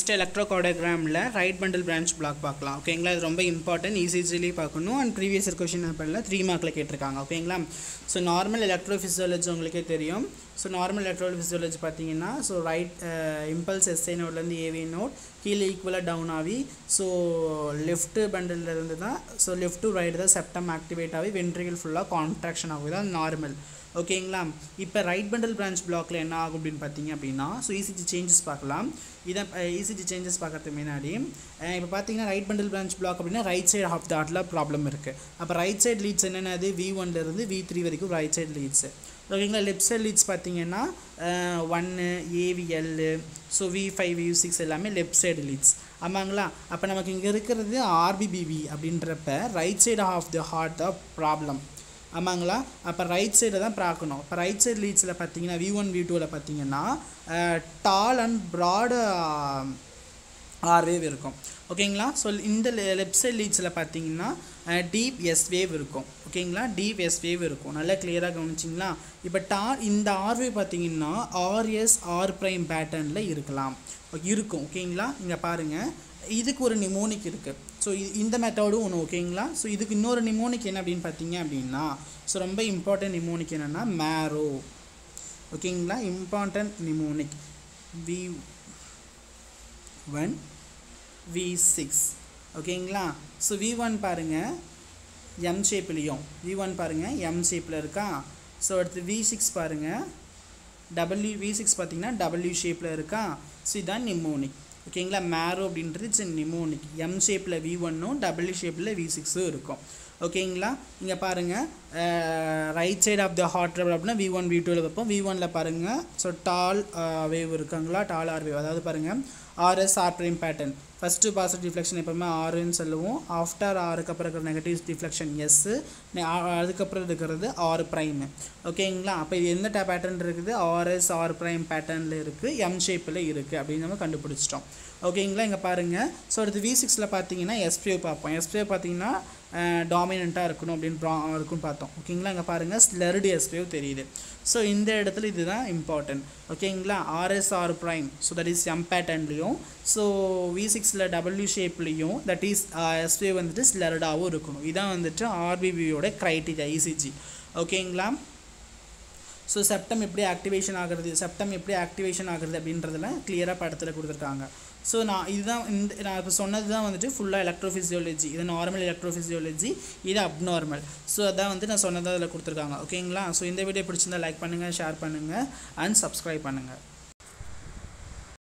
next எலக்ட்ரோகார்டோகிராமில் right bundle branch block பார்க்கலாம் ஓகேங்களா இது ரொம்ப இம்பார்ட்டன்ட் ஈஸிலி பார்க்கணும் அண்ட் ப்ரீவியஸ் கொஷின் பேப்பரில் த்ரீ மார்க்கில் கேட்டிருக்காங்க ஓகேங்களா ஸோ நார்மல் எலக்ட்ரோஃபிசியாலஜி உங்களுக்கே தெரியும் ஸோ நார்மல் எலக்ட்ரோஃபிசியாலஜி பார்த்தீங்கன்னா ஸோ ரைட் இம்பல்ஸ் எஸ்ஐ நோட்லேருந்து ஏவி நோட் கீழே ஈக்குவலாக டவுன் ஆகி ஸோ லெஃப்ட் பண்டில் இருந்து தான் ஸோ லெஃப்ட் டு ரைட் தான் செப்டம் ஆக்டிவேட் ஆகி வென்ட்ரிகல் ஃபுல்லாக கான்ட்ராக்ஷன் ஆகுது அது நார்மல் ஓகேங்களா இப்போ ரைட் பண்டல் பிரான்ச் பிளாக்ல என்ன ஆகும் அப்படின்னு பார்த்தீங்க அப்படின்னா ஸோ இசிஜி சேஞ்சஸ் பார்க்கலாம் இதை இசிஜி சேஞ்சஸ் பார்க்கறதுக்கு முன்னாடி இப்போ பார்த்தீங்கன்னா ரைட் பண்டல் பிரான்ச் பிளாக் அப்படின்னா ரைட் சைடு ஆஃப் த ஆட்டில் ப்ராப்ளம் இருக்குது அப்போ ரைட் சைடு லீட்ஸ் என்னென்னது வி ஒன்லேருந்து வி த்ரீ வரைக்கும் ரைட் சைடு லீட்ஸு ஓகேங்களா லெஃப்ட் சைடு லீட்ஸ் பார்த்தீங்கன்னா ஒன்று AVL so V five V six எல்லாமே லெஃப்ட் சைடு லீட்ஸ் ஆமாங்களா அப்போ நமக்கு இங்கே இருக்கிறது ஆர்பிபிவி அப்படின்றப்ப right side of the heart the problem ஆமாங்களா அப்போ ரைட் சைடை தான் பார்க்கணும் இப்போ ரைட் சைடு லீட்ஸில் பார்த்தீங்கன்னா வி ஒன் வி டூவில் பார்த்தீங்கன்னா tall and broad R wave இருக்கும் ஓகேங்களா ஸோ இந்த லெஃப்ட் சைட் லீட்ஸில் பார்த்தீங்கன்னா டீப் எஸ் வேவ் இருக்கும் ஓகேங்களா டீப் எஸ் வேவ் இருக்கும் நல்லா கிளியராக கவனிச்சிங்களா இப்போ டா இந்த ஆர் வேவ் பார்த்தீங்கன்னா ஆர்எஸ் ஆர் ப்ரைம் பேட்டர்னில் இருக்கலாம் இருக்கும் ஓகேங்களா இங்கே பாருங்கள் இதுக்கு ஒரு நிமோனிக் இருக்குது ஸோ இந்த மெத்தடும் ஒன்று ஓகேங்களா ஸோ இதுக்கு இன்னொரு நிமோனிக் என்ன அப்படின்னு பார்த்தீங்க அப்படின்னா ஸோ ரொம்ப இம்பார்ட்டன்ட் நிமோனிக் என்னென்னா மேரோ ஓகேங்களா important mnemonic V one V six ஓகேங்களா ஸோ வி ஒன் பாருங்கள் எம் ஷேப்லேயும் வி ஒன் பாருங்கள் எம் ஷேப்பில் இருக்கா ஸோ அடுத்து வி சிக்ஸ் பாருங்கள் டபிள்யூ வி சிக்ஸ் பார்த்தீங்கன்னா டபிள்யூ ஷேப்பில் இருக்கா ஸோ இதான் நிமோனிக் ஓகேங்களா மேரோ அப்படின்றது இட்ஸ் நிமோனிக் எம் ஷேப்பில் வி ஒன்னும் டபிள்யூ ஷேப்பில் வி சிக்ஸும் இருக்கும் ஓகேங்களா இங்கே பாருங்கள் right side of the heart ரபர் அப்படின்னா வி ஒன் வி டூவில் வைப்போம் வி ஒனில் பாருங்கள் ஸோ டால் வேவ் இருக்காங்களா டால் ஆர் வேவ் அதாவது பாருங்கள் RS R prime pattern first positive deflection எப்போவுமே ஆறுன்னு சொல்லுவோம் ஆஃப்டர் ஆருக்கு அப்புறம் இருக்கிற நெகட்டிவ் டிஃப்ளெக்ஷன் எஸ்ஸு அதுக்கப்புறம் இருக்கிறது ஆர் ப்ரைமு ஓகேங்களா அப்போ இது எந்த டே பேட்டர்ன் இருக்குது ஆர்எஸ் ஆர் ப்ரைம் பேட்டர்னில் இருக்குது எம் ஷேப்பில் இருக்குது அப்படின்னு நம்ம கண்டுபிடிச்சிட்டோம் ஓகேங்களா இங்கே பாருங்கள் ஸோ அடுத்து வி சிக்ஸில் பார்த்தீங்கன்னா எஸ்பிஓ பார்ப்போம் எஸ்பிஓ பார்த்தீங்கன்னா டாமினண்ட்டாக இருக்கணும் அப்படின்னு ப்ரா இருக்குன்னு பார்த்தோம் ஓகேங்களா இங்கே பாருங்கள் ஸ்லர்டு எஸ்பிஓ தெரியுது ஸோ இந்த இடத்துல இதுதான் இம்பார்ட்டன்ட் ஓகேங்களா RSR prime so that is M பேட்டர்ன்லேயும் ஸோ வி சிக்ஸில் டபிள்யூ ஷேப்லேயும் தட் இஸ் எஸ்பிஓ வந்துட்டு ஸ்லர்டாகவும் இருக்கணும் இதான் வந்துட்டு ஆர்பிபியோட க்ரைட்டீரியா இசிஜி ஓகேங்களா ஸோ செப்டம் எப்படி ஆக்டிவேஷன் ஆகுறது செப்டம் எப்படி ஆக்டிவேஷன் ஆகுறது அப்படின்றதெல்லாம் கிளியராக படத்தில் கொடுத்துருக்காங்க ஸோ நான் இதுதான் இந்த நான் இப்போ சொன்னது தான் வந்துட்டு ஃபுல்லாக எலக்ட்ரோஃபிசியாலஜி இது நார்மல் எலக்ட்ரோஃபிசியாலஜி இது அப்நார்மல் ஸோ அதான் வந்து நான் சொன்னதாக அதில் கொடுத்துருக்காங்க ஓகேங்களா ஸோ இந்த வீடியோ பிடிச்சிருந்தா லைக் பண்ணுங்கள் ஷேர் பண்ணுங்கள் அண்ட் சப்ஸ்கிரைப் பண்ணுங்கள்